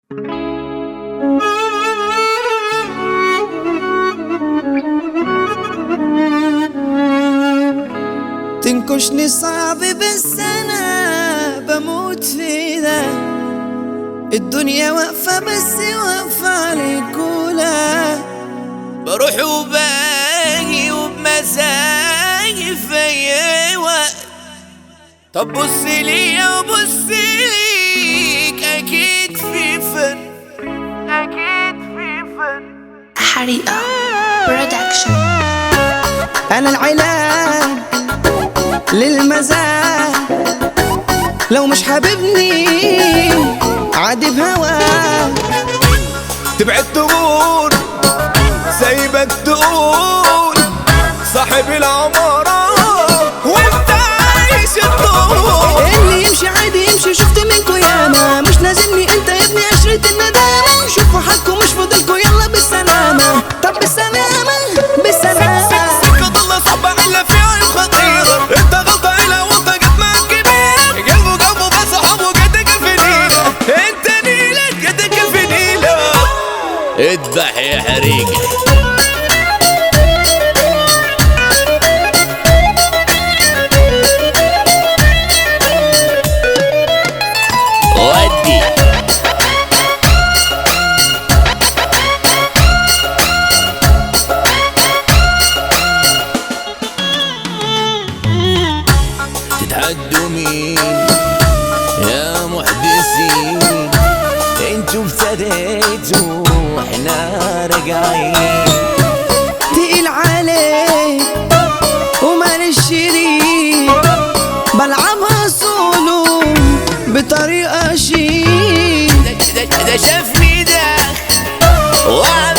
تنكشني صعب بس انا بموت في ده الدنيا واقفة بس واقفة عليك ولا بروح وباجي وبمزاجي في اي وقت طب بص ليا وبص ليك اكيد في فرق اكيد في فرق حريقة برودكشن انا العلاج للمزاج لو مش حاببني عادي بهواك تبعد تقول سايبك تقول صاحب العمارة وانت عايش الدور اللي يمشي عادي يمشي شفت منكو ياما مش لازمني انت يا ابني عشرة الندامة شوفوا حالكم مش فاضلكوا يلا بالسلامة طب بالسلامة بالسلامة سكة ضل صعبة على في عين خطيرة انت غلطة إلا وانت قد ما كبير قلبه قلبه بس صحابه قدك الفنيلة انت نيلة قدك الفنيلة اذبح يا حريقة ودي تتحدوا مين يا محدثين انتوا ابتديتوا واحنا راجعين تقيل عليك وماليش شريك بلعبها سولو بطريقة شيك ده, ده, ده شافني ده وعمل